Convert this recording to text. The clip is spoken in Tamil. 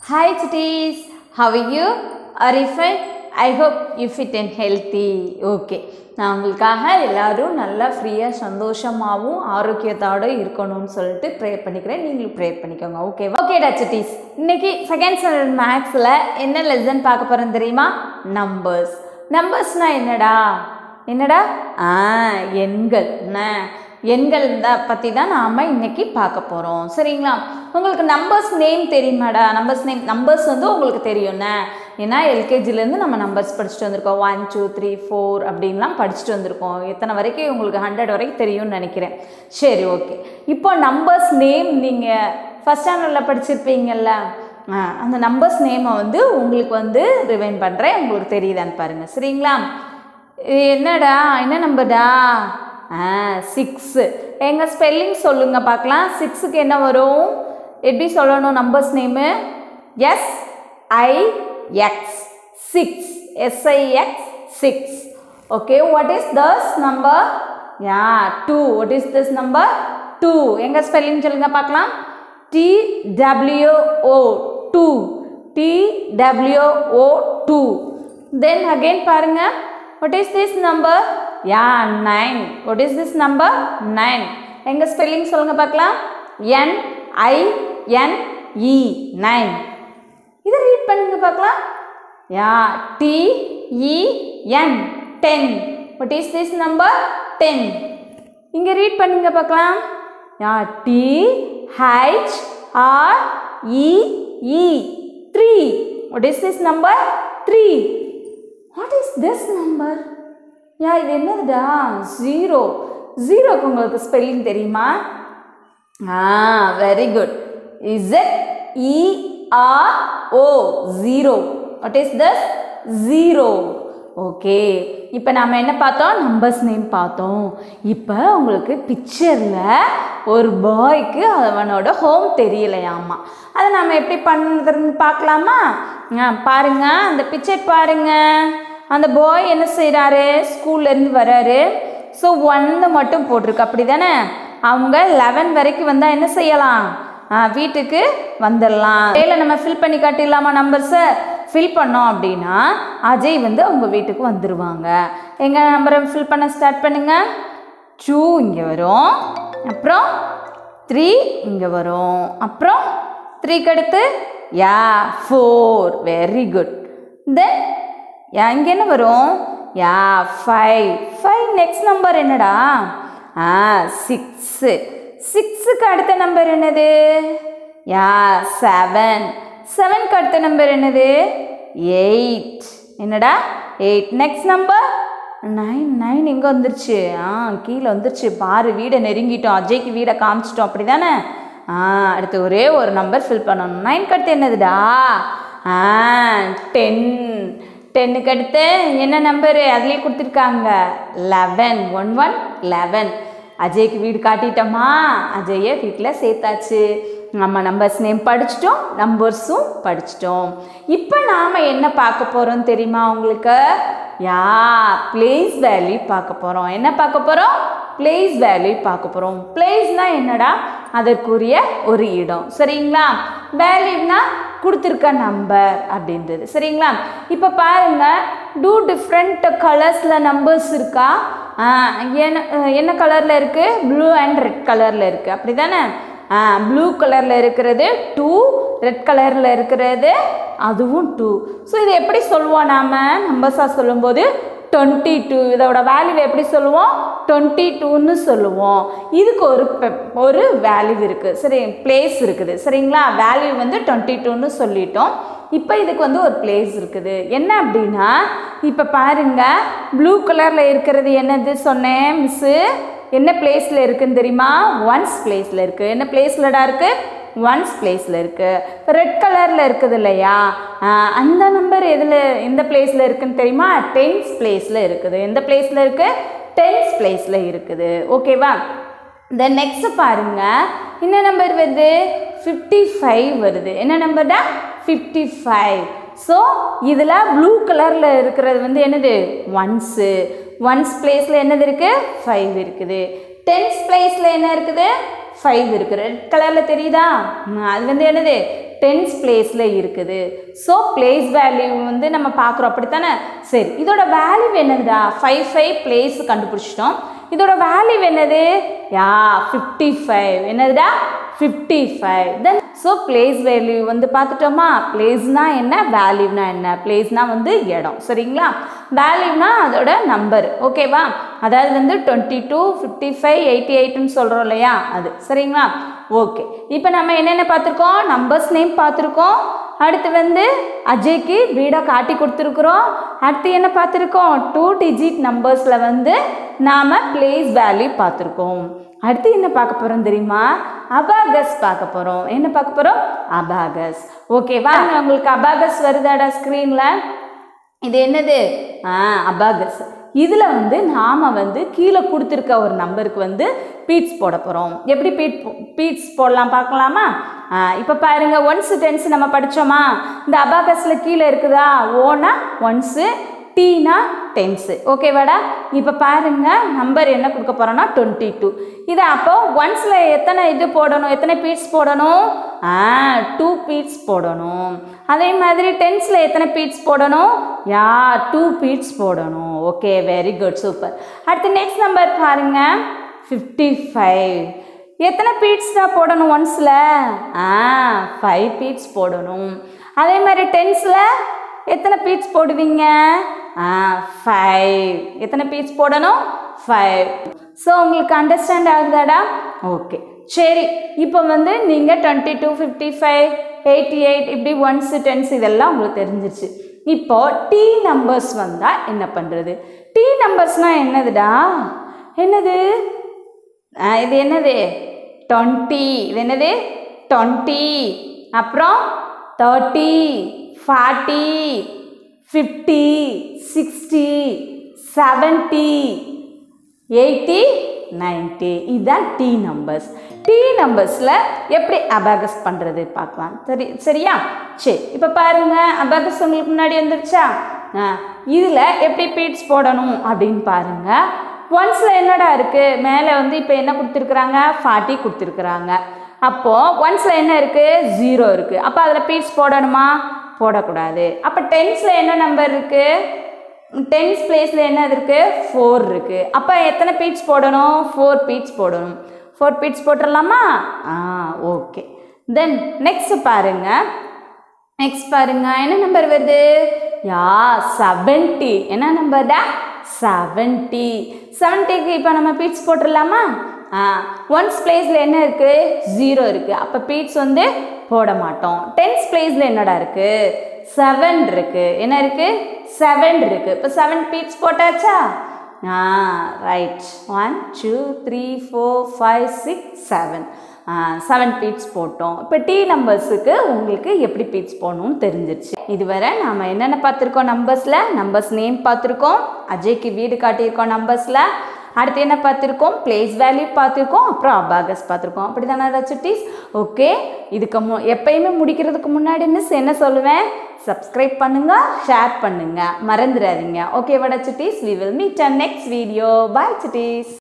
Hi chitties, how are you? Are you fine? I hope you fit and healthy. Okay. நான் உங்களுக்காக எல்லாரும் நல்லா ஃப்ரீயாக சந்தோஷமாகவும் ஆரோக்கியத்தோடு இருக்கணும்னு சொல்லிட்டு ப்ரே பண்ணிக்கிறேன் நீங்களும் ப்ரே பண்ணிக்கோங்க ஓகேவா ஓகேடா சிட்டிஸ் இன்னைக்கு செகண்ட் ஸ்டாண்டர்ட் மேக்ஸில் என்ன லெசன் பார்க்க போகிறோம் தெரியுமா நம்பர்ஸ் நம்பர்ஸ்னால் என்னடா என்னடா ஆ எண்கள் என்ன எண்கள் தான் பற்றி தான் நாம் இன்னைக்கு பார்க்க போகிறோம் சரிங்களா உங்களுக்கு நம்பர்ஸ் நேம் தெரியுமாடா நம்பர்ஸ் நேம் நம்பர்ஸ் வந்து உங்களுக்கு தெரியும்ண்ணே ஏன்னா எல்கேஜிலேருந்து நம்ம நம்பர்ஸ் படிச்சுட்டு வந்திருக்கோம் ஒன் டூ த்ரீ ஃபோர் அப்படின்லாம் படிச்சுட்டு வந்திருக்கோம் எத்தனை வரைக்கும் உங்களுக்கு ஹண்ட்ரட் வரைக்கும் தெரியும்னு நினைக்கிறேன் சரி ஓகே இப்போ நம்பர்ஸ் நேம் நீங்கள் ஃபஸ்ட் ஸ்டாண்டர்டில் படிச்சிருப்பீங்கல்ல ஆ, அந்த நம்பர்ஸ் நேமை வந்து உங்களுக்கு வந்து ரிவைன் பண்ணுறேன் உங்களுக்கு தெரியுதான்னு பாருங்கள் சரிங்களா இது என்னடா என்ன நம்பர்டா ஆ சிக்ஸு எங்கள் ஸ்பெல்லிங் சொல்லுங்க பார்க்கலாம் சிக்ஸுக்கு என்ன வரும் எப்படி சொல்லணும் numbers name S I X six S I X six okay what is this number yeah two what is this number two எங்கள் ஸ்பெல்லிங் சொல்லுங்க பார்க்கலாம் T W O two T W O two then again பாருங்க what is this number yeah nine what is this number nine எங்கள் ஸ்பெல்லிங் சொல்லுங்க பார்க்கலாம் என் ஐ என் இ நைன் இதை ரீட் பண்ணுங்க பார்க்கலாம் yeah T E N ten what is this number ten இங்கே ரீட் பண்ணுங்க பார்க்கலாம் yeah T H R E E three what is this number three what is this number yeah இது என்னதுடா ஜீரோ ஜீரோக்கு உங்களுக்கு ஸ்பெல்லிங் தெரியுமா ஆ very good Z E R O zero what is this zero okay இப்போ நாம் என்ன பார்த்தோம் நம்பர்ஸ் நேம் பார்த்தோம் இப்போ உங்களுக்கு பிக்சரில் ஒரு பாய்க்கு அவனோட ஹோம் தெரியலையாமா அதை நாம் எப்படி பண்ணுறதுன்னு பார்க்கலாமா ஆ பாருங்க அந்த பிக்சர் பாருங்க அந்த பாய் என்ன செய்கிறாரு ஸ்கூல்லேருந்து வராரு ஸோ ஒன்று மட்டும் போட்டிருக்கு அப்படி தானே அவங்க லெவன் வரைக்கும் வந்தால் என்ன செய்யலாம் ஆ, வீட்டுக்கு வந்துடலாம் வேலை நம்ம ஃபில் பண்ணி காட்டிடலாமா நம்பர்ஸை ஃபில் பண்ணோம் அப்படின்னா அஜய் வந்து அவங்க வீட்டுக்கு வந்துடுவாங்க எங்கள் நம்பரை ஃபில் பண்ண ஸ்டார்ட் பண்ணுங்க டூ இங்கே வரும் அப்புறம் த்ரீ இங்கே வரும் அப்புறம் த்ரீக்கு அடுத்து yeah four very good then yeah இங்கே என்ன வரும் yeah five five next number என்னடா ஆ சிக்ஸு சிக்ஸுக்கு அடுத்த நம்பர் என்னது யா செவன் செவனுக்கு அடுத்த நம்பர் என்னது எயிட் என்னடா eight next number nine nine எங்கே வந்துருச்சு ஆ கீழே வந்துருச்சு பாரு வீடை நெருங்கிட்டோம் அஜய்க்கு வீடை காமிச்சிட்டோம் அப்படி தானே ஆ அடுத்து ஒரே ஒரு நம்பர் ஃபில் பண்ணணும் நைன்க்கு அடுத்து என்னதுடா ஆ டென் டென்னுக்கு அடுத்து என்ன நம்பரு அதுலேயே கொடுத்துருக்காங்க லெவன் ஒன் ஒன் லெவன் அஜய்க்கு வீடு காட்டிட்டோமா அஜயை வீட்டில் சேர்த்தாச்சு நம்ம நம்பர்ஸ் நேம் படிச்சிட்டோம் நம்பர்ஸும் படிச்சிட்டோம் இப்போ நாம் என்ன பார்க்க போகிறோம் தெரியுமா உங்களுக்கு யா பிளேஸ் வேல்யூ பார்க்க போகிறோம் என்ன பார்க்க போகிறோம் பிளேஸ் வேல்யூ பார்க்க போகிறோம் பிளேஸ்னால் என்னடா அதற்குரிய ஒரு இடம் சரிங்களா வேல்யூனா கொடுத்துருக்க நம்பர் அப்படின்றது சரிங்களா இப்போ பாருங்க டூ டிஃப்ரெண்ட் கலர்ஸில் நம்பர்ஸ் இருக்கா ஆ, என்ன என்ன கலரில் இருக்குது ப்ளூ அண்ட் ரெட் கலரில் இருக்குது அப்படி தானே ப்ளூ கலரில் இருக்கிறது டூ ரெட் கலரில் இருக்கிறது அதுவும் டூ ஸோ இது எப்படி சொல்லுவோம் நாம் நம்பர்ஸாக சொல்லும்போது டுவெண்ட்டி டூ இதோட வேல்யூ எப்படி சொல்லுவோம் டுவெண்ட்டி டூன்னு சொல்லுவோம் இதுக்கு ஒரு pe- ஒரு வேல்யூ இருக்குது சரி பிளேஸ் இருக்குது சரிங்களா வேல்யூ வந்து டுவெண்ட்டி டூன்னு சொல்லிட்டோம் இப்போ இதுக்கு வந்து ஒரு பிளேஸ் இருக்குது என்ன அப்படின்னா இப்போ பாருங்க ப்ளூ கலரில் இருக்கிறது என்னது சொன்னேன் மிஸ்ஸு என்ன பிளேஸில் இருக்குன்னு தெரியுமா ஒன்ஸ் பிளேஸில் இருக்குது என்ன பிளேஸ்லடா இருக்குது ஒன்ஸ் பிளேஸில் இருக்குது ரெட் கலரில் இருக்குது இல்லையா ஆஹ் அந்த நம்பர் எதில் எந்த பிளேஸில் இருக்குன்னு தெரியுமா டென்ஸ் பிளேஸில் இருக்குது எந்த பிளேஸில் இருக்குது டென்ஸ் பிளேஸில் இருக்குது ஓகேவா தென் நெக்ஸ்ட் பாருங்க என்ன நம்பர் வருது ஃபிஃப்டி ஃபைவ் வருது என்ன நம்பர்டா ஃபிஃப்டி ஃபைவ் ஸோ இதில் ப்ளூ கலரில் இருக்கிறது வந்து என்னது ஒன்ஸு ஒன்ஸ் பிளேஸில் என்னது இருக்குது ஃபைவ் இருக்குது டென்ஸ் பிளேஸில் என்ன இருக்குது ஃபைவ் இருக்குது ரெட் கலரில் தெரியுதா ம், அது வந்து என்னது டென்ஸ் பிளேஸில் இருக்குது ஸோ பிளேஸ் வேல்யூ வந்து நம்ம பார்க்குறோம் அப்படித்தானே சரி இதோட வேல்யூ என்னதுடா ஃபைவ் ஃபைவ் பிளேஸ் கண்டுபிடிச்சிட்டோம் இதோட வேல்யூ என்னது யா ஃபிஃப்டி ஃபைவ் என்னதுடா fifty five then so place value வந்து பார்த்துட்டோமா பிளேஸ்னா என்ன வேல்யூனா என்ன பிளேஸ்னா வந்து இடம் சரிங்களா வேல்யூனா அதோட நம்பர் ஓகேவா அதாவது வந்து twenty two fifty five eighty எயிட்னு சொல்கிறோம் இல்லையா அது சரிங்களா ஓகே இப்போ நம்ம என்னென்ன பார்த்துருக்கோம் நம்பர்ஸ் நேம் பார்த்துருக்கோம் அடுத்து வந்து அஜய்க்கு வீடை காட்டி கொடுத்துருக்குறோம் அடுத்து என்ன பார்த்துருக்கோம் டூ டிஜிட் நம்பர்ஸில் வந்து நாம் பிளேஸ் வேல்யூ பார்த்துருக்கோம் அடுத்து என்ன பார்க்க போகிறோம் தெரியுமா அபாகஸ் பார்க்க போகிறோம் என்ன பார்க்க போகிறோம் அபாகஸ் ஓகேவா உங்களுக்கு அபாகஸ் வருதாடா ஸ்க்ரீனில் இது என்னது ஆ அபாகஸ் இதில் வந்து நாம் வந்து கீழே கொடுத்துருக்க ஒரு நம்பருக்கு வந்து பீட்ஸ் போட போகிறோம் எப்படி பீட் பீட்ஸ் போடலாம் பார்க்கலாமா இப்போ பாருங்கள் ஒன்ஸ் டென்ஸ் நம்ம படித்தோமா இந்த அபாகஸில் கீழே இருக்குதா ஓனா ஒன்ஸு டீனா டென்ஸு ஓகேவாடா இப்போ பாருங்க நம்பர் என்ன கொடுக்க போகிறோன்னா டுவெண்ட்டி டூ இது அப்போ ஒன்ஸில் எத்தனை இது போடணும் எத்தனை பீட்ஸ் போடணும் ஆ டூ பீட்ஸ் போடணும் அதே மாதிரி டென்ஸில் எத்தனை பீட்ஸ் போடணும் யா டூ பீட்ஸ் போடணும் ஓகே வெரி குட் சூப்பர் அடுத்து நெக்ஸ்ட் நம்பர் பாருங்க ஃபிஃப்டி ஃபைவ் எத்தனை பீட்ஸ் தான் போடணும் ஒன்ஸில் ஆ ஃபைவ் பீட்ஸ் போடணும் அதே மாதிரி டென்ஸில் எத்தனை பீட்ஸ் போடுவீங்க ஆ ஃபைவ் எத்தனை பீட்ஸ் போடணும் ஃபைவ் ஸோ உங்களுக்கு அண்டர்ஸ்டாண்ட் ஆகுதாடா ஓகே சரி இப்போ வந்து நீங்கள் twenty two fifty five eighty eight இப்படி ஒன்ஸ் டென்ஸ் இதெல்லாம் உங்களுக்கு தெரிஞ்சிருச்சு இப்போ டி நம்பர்ஸ் வந்தால் என்ன பண்ணுறது டி நம்பர்ஸ்னால் என்னதுடா என்னது ஆ, இது என்னது டுவெண்ட்டி இது என்னது டுவெண்ட்டி அப்புறம் thirty forty fifty sixty seventy eighty ninety இதுதான் டி நம்பர்ஸ் டி நம்பர்ஸில் எப்படி அபாகஸ் பண்ணுறது பார்க்கலாம் சரி சரியா சரி இப்போ பாருங்கள் அபாகஸ் உங்களுக்கு முன்னாடி வந்துருச்சா இதில் எப்படி பீட்ஸ் போடணும் அப்படின்னு பாருங்கள் ஒன்ஸில் என்னடா இருக்குது மேலே வந்து இப்போ என்ன கொடுத்துருக்குறாங்க ஃபார்ட்டி கொடுத்துருக்குறாங்க அப்போது ஒன்ஸில் என்ன இருக்குது ஜீரோ இருக்குது அப்போ அதில் பீட்ஸ் போடணுமா போடக்கூடாது அப்போ டென்ஸில் என்ன நம்பர் இருக்குது டென்ஸ் பிளேஸில் என்ன இருக்குது ஃபோர் இருக்குது அப்போ எத்தனை பீட்ஸ் போடணும் ஃபோர் பீட்ஸ் போடணும் ஃபோர் பீட்ஸ் போட்டுடலாமா ஆ ஓகே தென் நெக்ஸ்ட் பாருங்க நெக்ஸ்ட் பாருங்க என்ன நம்பர் வருது யா செவன்ட்டி என்ன நம்பர்டா செவன்ட்டி செவன்ட்டிக்கு இப்போ நம்ம பீட்ஸ் போட்டுடலாமா ஆ ஒன்ஸ் பிளேஸில் என்ன இருக்குது ஜீரோ இருக்குது அப்போ பீட்ஸ் வந்து போட மாட்டோம் டென்ஸ் பிளேஸில் என்னடா இருக்குது செவன் இருக்குது என்ன இருக்குது செவன் இருக்குது இப்போ செவன் பீட்ஸ் போட்டாச்சா ஆ right one two three four five six seven seven beads போட்டோம் இப்போ டி நம்பர்ஸுக்கு உங்களுக்கு எப்படி பீட்ஸ் போடணும்னு தெரிஞ்சிருச்சு இதுவரை நாம் என்னென்ன பார்த்துருக்கோம் நம்பர்ஸில் நம்பர்ஸ் நேம் பார்த்துருக்கோம் அஜய்க்கு வீடு காட்டியிருக்கோம் நம்பர்ஸில் அடுத்து என்ன பார்த்துருக்கோம் பிளேஸ் வேல்யூ பார்த்துருக்கோம் அப்புறம் அபாகஸ் பார்த்துருக்கோம் அப்படி தானே சுட்டீஸ் ஓகே இதுக்கு மு எப்பயுமே முடிக்கிறதுக்கு முன்னாடி மிஸ் என்ன சொல்லுவேன் சப்ஸ்கிரைப் பண்ணுங்க ஷேர் பண்ணுங்க மறந்துடாதீங்க ஓகே வட சுட்டீஸ் we will meet and next video bye சுட்டீஸ்